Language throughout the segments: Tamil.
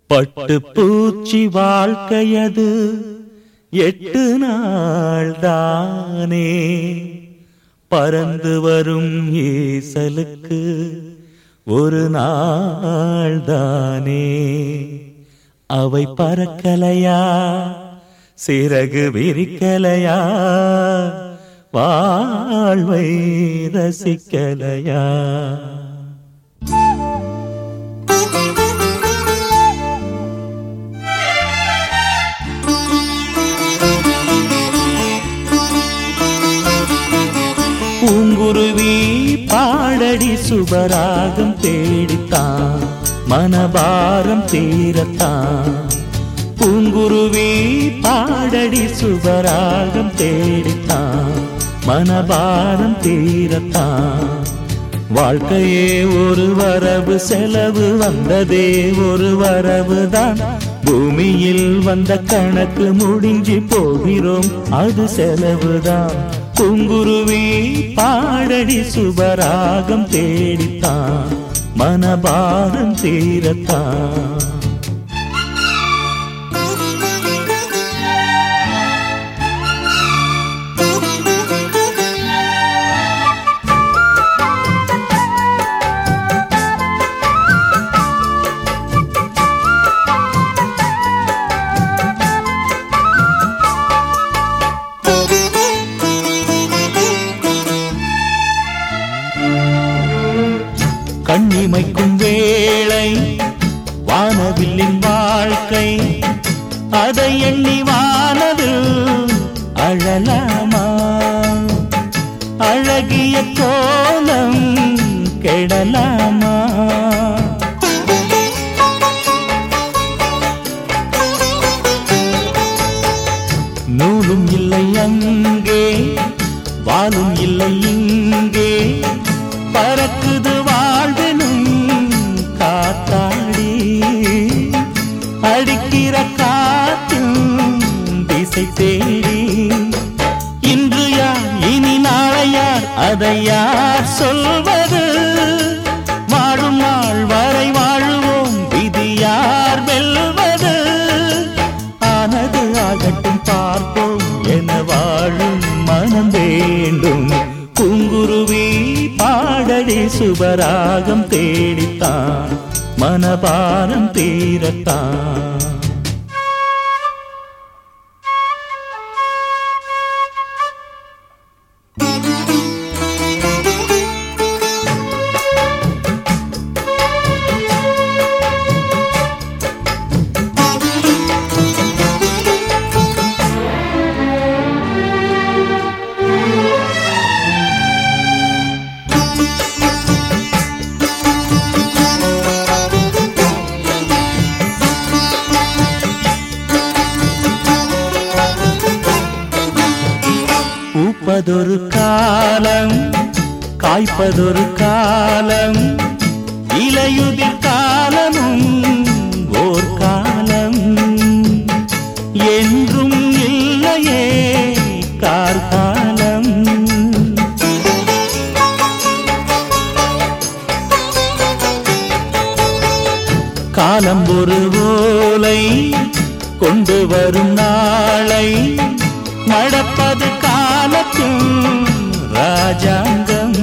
பட்டு பூச்சி வாழ்க்கையது எட்டு நாள் தானே பறந்து வரும் ஈசலுக்கு ஒரு நாள் தானே அவை பறக்கலையா சிறகு விரிக்கலையா வாழ்வை ரசிக்கலையா பூங்குருவி பாடடி சுபராகம் தேடித்தான் மனபாரம் தீரத்தான் பூங்குருவி பாடடி சுபராகம் தேடித்தான் மனபாரம் தீரத்தான் வாழ்க்கையே ஒரு வரவு செலவு வந்ததே ஒரு வரவு தான் பூமியில் வந்த கணக்கு முடிஞ்சு போகிறோம் அது செலவுதான் குங்குருவி பாடடி சுபராகம் தேடித்தான் மனபாரம் தீரத்தான் கண்ணிமைக்கும் வேளை வானவில்லின் வாழ்க்கை அதை எண்ணி வானது அழலாமா அழகிய கோலம் கெடலாமா நூலும் இல்லை அங்கே வாலும் இல்லை இங்கே பறக்குது வாழ்வெனும் காத்தாடி அடிக்கிற காற்றும் திசை தேடி இன்று யார் இனி நாளை யார் அதை யார் சொல்வது வாழும் நாள் வரை வாழுவோம் விதி யார் வெல்வது ஆனது ஆகட்டும் பார்ப்போம் என வாழும் மனம் வேண்டும் குங்குருவி பாடடி சுபராகம் தேடித்தான் மனபாரம் தீரத்தான் பூப்பதொரு காலம் காய்ப்பதொரு காலம் இலையுதிர் காலமும் ஓர் காலம் என்றும் இல்லையே கார்காலம் காலம் ஒரு ஓலை கொண்டு வரும் நாளை நடப்பது காலத்தும் ராஜாங்கம்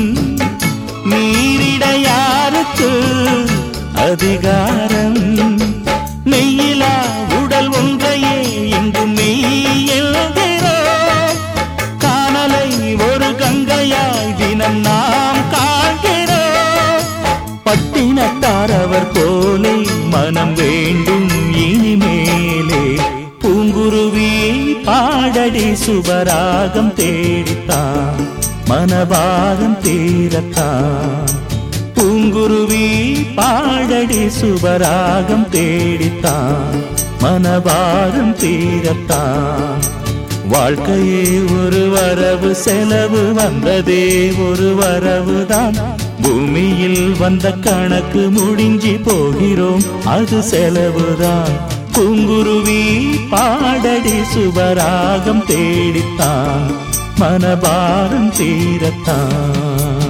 மீறிட யாருக்கு அதிகாரம் மெய்யிலா உடல் ஒன்றையே இங்கு மெய்யெழுகிறோம் காணலை ஒரு கங்கையாய் தினம் நாம் காண்கிறோம் பட்டினத்தார் அவர் போலே மனம் வேண்டும் இனிமேலே பூங்குருவி பாடடி சுபராகம் தேடித்தான் மனபாரம் தீரத்தான் பூங்குருவி பாடடி சுபராகம் தேடித்தான் மனபாரம் தீரத்தான் வாழ்க்கையே ஒரு வரவு செலவு வந்ததே ஒரு வரவுதான் பூமியில் வந்த கணக்கு முடிஞ்சி போகிறோம் அது செலவுதான் பூங்குருவி பாடடி சுபராகம் தேடித்தான் மனபாரம் தீரத்தான்